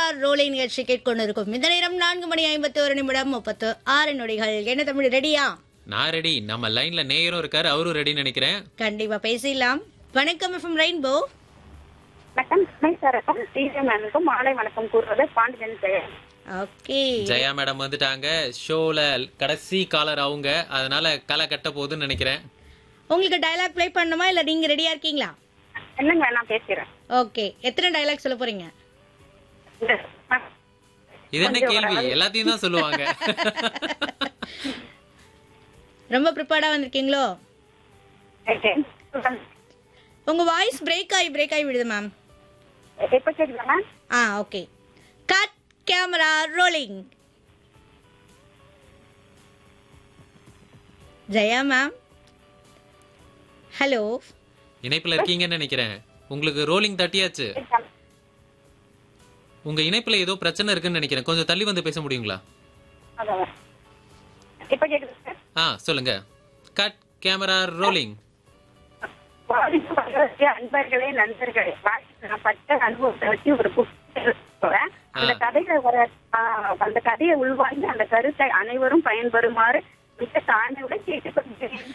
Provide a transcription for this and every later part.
ரோலை நிகழ்ச்சி கேட்கொண்டிருக்கும் இந்த நேரம் நான்கு மணி ஐம்பத்தி ஒரு நிமிடம் முப்பத்து ஆறு நொடிகள் என்ன தமிழ் ரெடியா நான் ரெடி நம்ம லைன்ல நேயரும் இருக்காரு அவரும் ரெடின்னு நினைக்கிறேன் கண்டிப்பா பேசிடலாம் வணக்கம் எஃப்எம் ரெயின்போ வணக்கம் சாருக்கும் டிவி மேனுக்கும் மாலை வணக்கம் கூறுவது பாண்டியன் ஜெயன் ஓகே ஜெயா மேடம் வந்துட்டாங்க ஷோல கடைசி காலர் அவங்க அதனால களை கட்ட போகுதுன்னு நினைக்கிறேன் உங்களுக்கு டயலாக் ப்ளே பண்ணணுமா இல்ல நீங்க ரெடியா இருக்கீங்களா இல்லைங்க நான் பேசுறேன் ஓகே எத்தனை டயலாக் சொல்ல போறீங்க இந்த- இது என்ன கேள்வி எல்லாத்தையும் தான் சொல்லுவாங்க ரொம்ப ப்ரிப்பேர்டா வந்திருக்கீங்களோ Okay. உங்க வாய்ஸ் பிரேக் ஆகி பிரேக் ஆகி விடுது மேம் எப்ப கேக்குதா மேம் ஆ okay cut camera rolling Jaya ma'am hello இணைப்புல இருக்கீங்கன்னு நினைக்கிறேன் உங்களுக்கு ரோலிங் தட்டியாச்சு உங்க இணைப்புல ஏதோ பிரச்சனை இருக்குன்னு நினைக்கிறேன் கொஞ்சம் தள்ளி வந்து பேச முடியுங்களா அதான் இப்ப கேக்குது சார் ஆ சொல்லுங்க கட் கேமரா ரோலிங் வாழ்க்கை வாழ்க்கை அன்பர்களே நண்பர்களே வாழ்க்கை நான் பட்ட அனுபவத்தை வச்சு ஒரு புத்தகம் சொல்றேன். அந்த கதையில வர ஆ, அந்த கதையை உள்வாங்கி அந்த கருத்தை அனைவரும் பயன்பெறுமாறு மிக தாழ்மையோட கேட்டுக்கொள்கிறேன்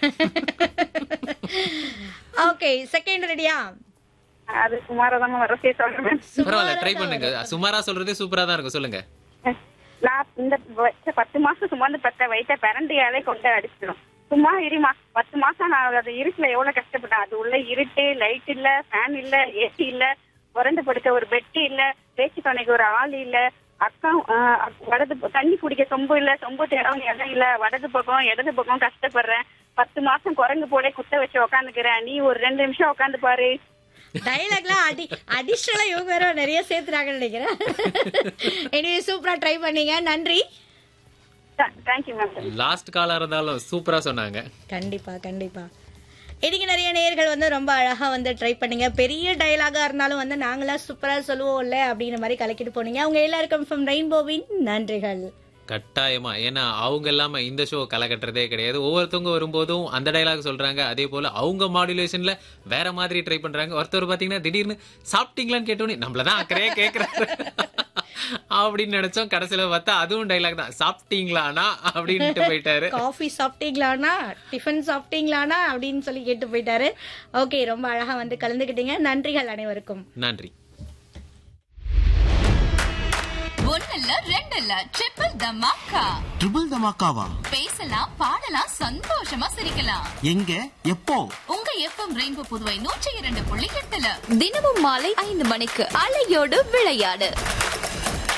ஓகே செகண்ட் ரெடியா அது சுமாரதாம வரசே சொல்றேன் பரவாயில்ல ட்ரை பண்ணுங்க சுமாரா சொல்றதே சூப்பரா தான் இருக்கும் சொல்லுங்க நான் இந்த வச்ச பத்து மாசம் சுமந்து பெற்ற வயிற்ற பிறண்டியாலே கொண்டு அடிச்சிடும் சும்மா இருமா பத்து மாசம் நான் அது இருட்டுல எவ்வளவு கஷ்டப்பட்டேன் அது உள்ள இருட்டு லைட் இல்ல ஃபேன் இல்ல ஏசி இல்ல புரண்டு படுக்க ஒரு பெட் இல்ல பேச்சு துணைக்கு ஒரு ஆள் இல்ல அக்கா ஆஹ், வடது ப- தண்ணி குடிக்க சொம்பு இல்ல சொம்பு தேடம் இடம் இல்ல வடது பக்கம் இடது பக்கம் கஷ்டப்படுறேன் பத்து மாசம் குரங்கு போல குத்த வச்சு உக்காந்துக்கிறேன் நீ ஒரு ரெண்டு நிமிஷம் உட்காந்து பாரு டயலாக்லாம் அடி அடிஷனலா இவங்க வேற நிறைய சேர்த்துறாங்கன்னு நினைக்கிறேன் எனவே சூப்பரா ட்ரை பண்ணீங்க நன்றி தேங்க்யூ மேம் லாஸ்ட் காலா இருந்தாலும் சூப்பரா சொன்னாங்க கண்டிப்பா கண்டிப்பா இன்னைக்கு நிறைய நேயர்கள் வந்து ரொம்ப அழகா வந்து ட்ரை பண்ணீங்க பெரிய டயலாகா இருந்தாலும் வந்து நாங்களா சூப்பரா சொல்லுவோம்ல அப்படிங்கிற மாதிரி கலக்கிட்டு போனீங்க அவங்க எல்லாருக்கும் ஃப்ரம் ரெயின்போவின் நன்றிகள் கட்டாயமா ஏன்னா அவங்க இல்லாம இந்த ஷோ களை கட்டுறதே கிடையாது ஒவ்வொருத்தவங்க வரும்போதும் அந்த டைலாக் சொல்றாங்க அதே போல அவங்க மாடுலேஷன்ல வேற மாதிரி ட்ரை பண்றாங்க ஒருத்தர் பாத்தீங்கன்னா திடீர்னு சாப்பிட்டீங்களான்னு கேட்டோன்னே நம்மளதான் அக்கறையே கேக்குறாரு அப்படின்னு நினைச்சோம் கடைசியில பார்த்தா அதுவும் டைலாக் தான் சாப்பிட்டீங்களானா அப்படின்ட்டு போயிட்டாரு காஃபி சாப்பிட்டீங்களானா டிஃபன் சாப்பிட்டீங்களானா அப்படின்னு சொல்லி கேட்டு போயிட்டாரு ஓகே ரொம்ப அழகா வந்து கலந்துக்கிட்டீங்க நன்றிகள் அனைவருக்கும் நன்றி ஒன்னல்ல ரெண்டல்ல ட்ரிபிள் தமாக்கா ட்ரிபிள் தமாக்காவா பேசலாம் பாடலாம் சந்தோஷமா சிரிக்கலாம் எங்க எப்போ உங்க எஃப்எம் ரெயின்போ புதுவை நூற்றி இரண்டு புள்ளி எட்டுல தினமும் மாலை ஐந்து மணிக்கு அலையோடு விளையாடு